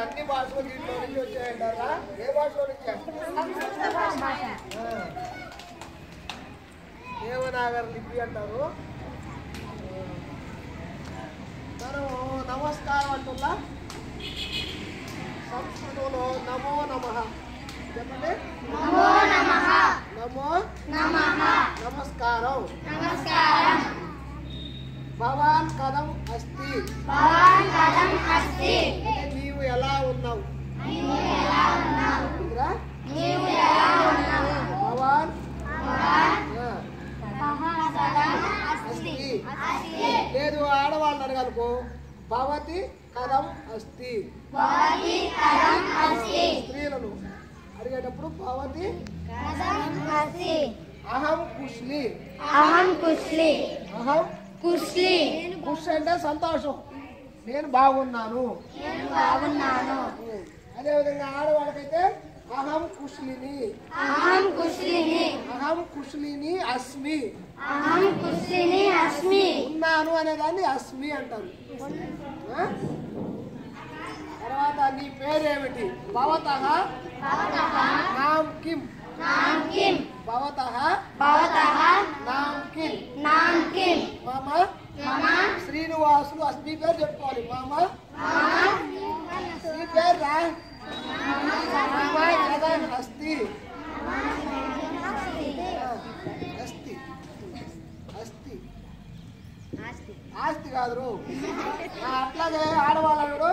అన్ని భాషలు దీంట్లో నుంచి వచ్చాయంటారా ఏ భాషలో నుంచి ఆ. దేవనాగర్ లిపి అంటారు మనం నమస్కారం అంటున్నా సంస్కృతంలో నమో నమ చెప్పండి నమో నమః నమో నమః నమస్కారం నమస్కారం భవాన్ కథం అస్తి భవాన్ కథం అస్తి అంటే నీవు ఎలా ఉన్నావు నీవు ఎలా ఉన్నావు ఇంద్రా? నీవు ఎలా ఉన్నావు భవాన్ భవాన్ ఆ, భవాన్ కథం అస్తి అస్తి లేదు ఆడవాళ్ళు అడగనుకో భవతి కథం అస్తి భవతి కథం అస్తి స్త్రీలను అడిగేటప్పుడు భవతి కథం అస్తి అహం కుష్లి అహం కుష్లి అహం కుష్లి కుష్ అంటే సంతోషం నేను బాగున్నాను నేను బాగున్నాను అదేవిధంగా ఆడవాళ్ళకైతే అహం కుష్లిని అహం కుష్లిని అహం కుష్లిని అస్మి అహం కుష్లిని అస్మి ఉన్నాను అనేదాన్ని అస్మి అంటారు ఆ? తర్వాత నీ పేరేమిటి భవత నామ్ కిం నాం కిం భవత భవతః నామ్ కిం నాం కిం మామ మమ శ్రీనివాసులు అస్మి పేరు చెప్పుకోవాలి మామ మమ శ్రీ పేరు రా మామ కదా అస్తి ఆ, అస్తి అస్తి ఆస్తి కాదు రో. ఆ, అట్లాగే ఆడవాళ్ళు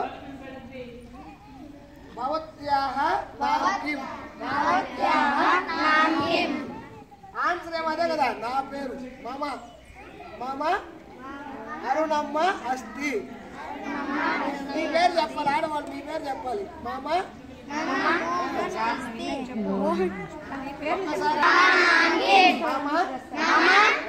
భవత్యాహ నామ కిం భవత్యాః నాం కిం ఆన్సర్ ఏమదే కదా నా పేరు మామ మామ అరుణమ్మ అస్తి మీ పేరు చెప్పాలి ఆడవాళ్ళు మీ పేరు చెప్పాలి మామ ఒక్కసారి మామ మమ